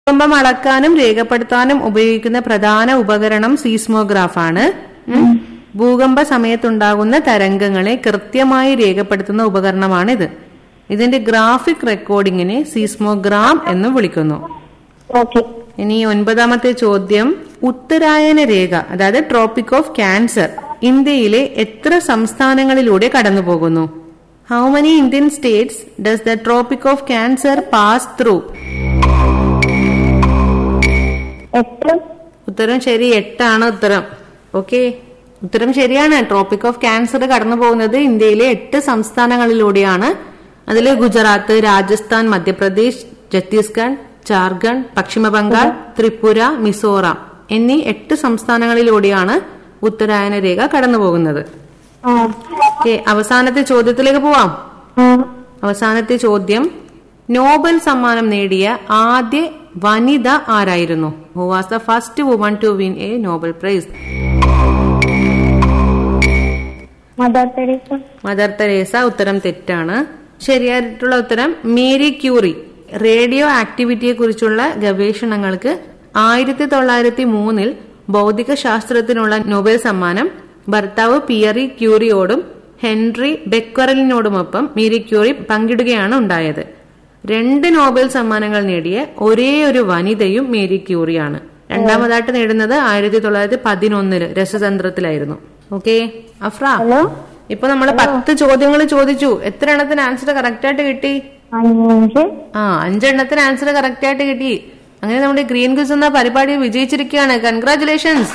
ഭൂകമ്പം അളക്കാനും രേഖപ്പെടുത്താനും ഉപയോഗിക്കുന്ന പ്രധാന ഉപകരണം സീസ്മോഗ്രാഫാണ് ഉം. ഭൂകമ്പ സമയത്തുണ്ടാകുന്ന തരംഗങ്ങളെ കൃത്യമായി രേഖപ്പെടുത്തുന്ന ഉപകരണമാണിത് ഇതിന്റെ ഗ്രാഫിക് റെക്കോർഡിങ്ങിനെ സീസ്മോഗ്രാം എന്ന് വിളിക്കുന്നു ഓക്കെ ഇനി ഒൻപതാമത്തെ ചോദ്യം ഉത്തരായന രേഖ അതായത് ട്രോപ്പിക് ഓഫ് ക്യാൻസർ ഇന്ത്യയിലെ എത്ര സംസ്ഥാനങ്ങളിലൂടെ കടന്നു പോകുന്നു how many Indian states does the tropic of cancer pass through എട്ട് ഉത്തരം ശരി എട്ടാണ് ഉത്തരം ഓക്കെ ഉത്തരം ശരിയാണ് ട്രോപ്പിക് ഓഫ് ക്യാൻസർ കടന്നു പോകുന്നത് ഇന്ത്യയിലെ എട്ട് സംസ്ഥാനങ്ങളിലൂടെയാണ് അതിൽ ഗുജറാത്ത് രാജസ്ഥാൻ മധ്യപ്രദേശ് ഛത്തീസ്ഗഡ് ജാർഖണ്ഡ് പശ്ചിമ ബംഗാൾ ത്രിപുര മിസോറാം എന്നീ എട്ട് സംസ്ഥാനങ്ങളിലൂടെയാണ് ഉത്തരായന രേഖ കടന്നു പോകുന്നത് ആ ഓക്കെ അവസാനത്തെ ചോദ്യത്തിലേക്ക് പോവാം ആ അവസാനത്തെ ചോദ്യം നോബൽ സമ്മാനം നേടിയ ആദ്യ വനിത ആരായിരുന്നു who was the first woman to win a Nobel prize mother Teresa mother Teresa ഉത്തരം തെറ്റാണ് ശരിയായിട്ടുള്ള ഉത്തരം മേരി ക്യൂറി റേഡിയോ ആക്ടിവിറ്റിയെ കുറിച്ചുള്ള ഗവേഷണങ്ങൾക്ക് ആയിരത്തി തൊള്ളായിരത്തി മൂന്നിൽ ഭൗതിക ശാസ്ത്രത്തിനുള്ള നൊബേൽ സമ്മാനം ഭർത്താവ് പിയറി ക്യൂറിയോടും ഹെൻറി ബെക്വറലിനോടുമൊപ്പം മേരി ക്യൂറി പങ്കിടുകയാണ് ഉണ്ടായത് രണ്ട് നോബൽ സമ്മാനങ്ങൾ നേടിയ ഒരേ ഒരു വനിതയും മേരി ക്യൂറിയാണ് രണ്ടാമതായിട്ട് നേടുന്നത് ആയിരത്തി തൊള്ളായിരത്തി പതിനൊന്നില് രസതന്ത്രത്തിലായിരുന്നു ഓക്കെ അഫ്ര ഹലോ ഇപ്പൊ നമ്മള് പത്ത് ചോദ്യങ്ങൾ ചോദിച്ചു എത്ര എണ്ണത്തിന് ആൻസർ കറക്റ്റ് ആയിട്ട് കിട്ടി അഞ്ച് ആ അഞ്ചെണ്ണത്തിന് ആൻസർ കറക്റ്റ് ആയിട്ട് കിട്ടി അങ്ങനെ നമ്മുടെ ഗ്രീൻ ക്വിസ് എന്ന പരിപാടി വിജയിച്ചിരിക്കുകയാണ് കൺഗ്രാചുലേഷൻസ്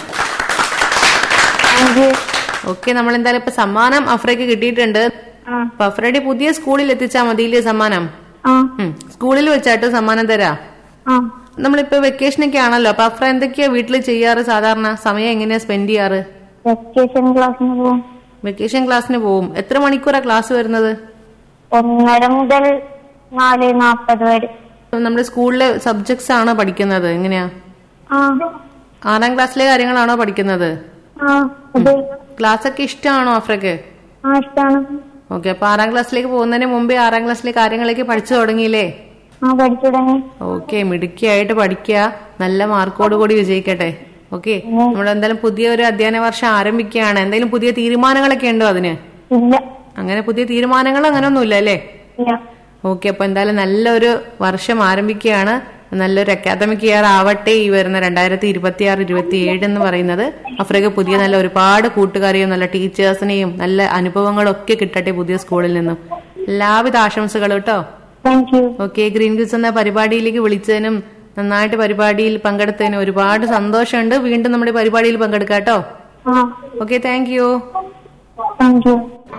അഞ്ച് ഓക്കെ നമ്മൾ എന്തായാലും ഇപ്പൊ സമ്മാനം അഫ്രയ്ക്ക് കിട്ടിയിട്ടുണ്ട് ആ അപ്പൊ അഫ്രയുടെ പുതിയ സ്കൂളിൽ എത്തിച്ചാ മതിയില്ലേ സമ്മാനം ആ ഉം. സ്കൂളിൽ വെച്ചായിട്ട് സമ്മാനം തരാ ആ നമ്മളിപ്പോ വെക്കേഷൻ ഒക്കെ ആണല്ലോ അപ്പൊ അഫ്ര എന്തൊക്കെയാ വീട്ടിൽ ചെയ്യാറ് സാധാരണ സമയം എങ്ങനെയാ സ്പെൻഡ് ചെയ്യാറ് വെക്കേഷൻ ക്ലാസ്സിന് പോകും വെക്കേഷൻ ക്ലാസ്സിന് പോവും എത്ര മണിക്കൂറാ ക്ലാസ് വരുന്നത് ഒന്നര മുതൽ നാല് നാപ്പത് വരെ നമ്മുടെ സ്കൂളിലെ സബ്ജക്ട്സ് ആണോ പഠിക്കുന്നത് എങ്ങനെയാ ആ ആറാം ക്ലാസ്സിലെ കാര്യങ്ങളാണോ പഠിക്കുന്നത് ആ അതെ ക്ലാസ് ഒക്കെ ഇഷ്ടമാണോ അഫ്രക്ക് ആ ഇഷ്ടാണ് ഓക്കെ അപ്പൊ ആറാം ക്ലാസ്സിലേക്ക് പോകുന്നതിന് മുമ്പേ ആറാം ക്ലാസ്സിലെ കാര്യങ്ങളൊക്കെ പഠിച്ചു തുടങ്ങിയില്ലേ ആ പഠിച്ചു തുടങ്ങി ഓക്കെ മിടുക്കിയായിട്ട് പഠിക്കുക നല്ല മാർക്കോട് കൂടി വിജയിക്കട്ടെ ഓക്കെ നമ്മൾ എന്തായാലും പുതിയ ഒരു അധ്യയന വർഷം ആരംഭിക്കുകയാണ് എന്തെങ്കിലും പുതിയ തീരുമാനങ്ങളൊക്കെ ഉണ്ടോ അതിന് ഇല്ല അങ്ങനെ പുതിയ തീരുമാനങ്ങൾ അങ്ങനെ ഒന്നുമില്ല അല്ലേ ഇല്ല ഓക്കെ അപ്പൊ എന്തായാലും നല്ലൊരു വർഷം ആരംഭിക്കുകയാണ് നല്ലൊരു അക്കാദമിക് ഇയർ ആവട്ടെ ഈ വരുന്ന രണ്ടായിരത്തി ഇരുപത്തി ആറ് ഇരുപത്തി ഏഴ് എന്ന് പറയുന്നത് അഫ്രിക്ക പുതിയ നല്ല ഒരുപാട് കൂട്ടുകാരെയും നല്ല ടീച്ചേഴ്സിനെയും നല്ല അനുഭവങ്ങളും ഒക്കെ കിട്ടട്ടെ പുതിയ സ്കൂളിൽ നിന്നും എല്ലാവിധ ആശംസകളും കേട്ടോ thank you okay green quiz എന്ന പരിപാടിയിലേക്ക് വിളിച്ചതിനും നന്നായിട്ട് പരിപാടിയിൽ പങ്കെടുത്തതിനും ഒരുപാട് സന്തോഷമുണ്ട് വീണ്ടും നമ്മുടെ പരിപാടിയിൽ പങ്കെടുക്കാം കേട്ടോ ആ okay thank you thank U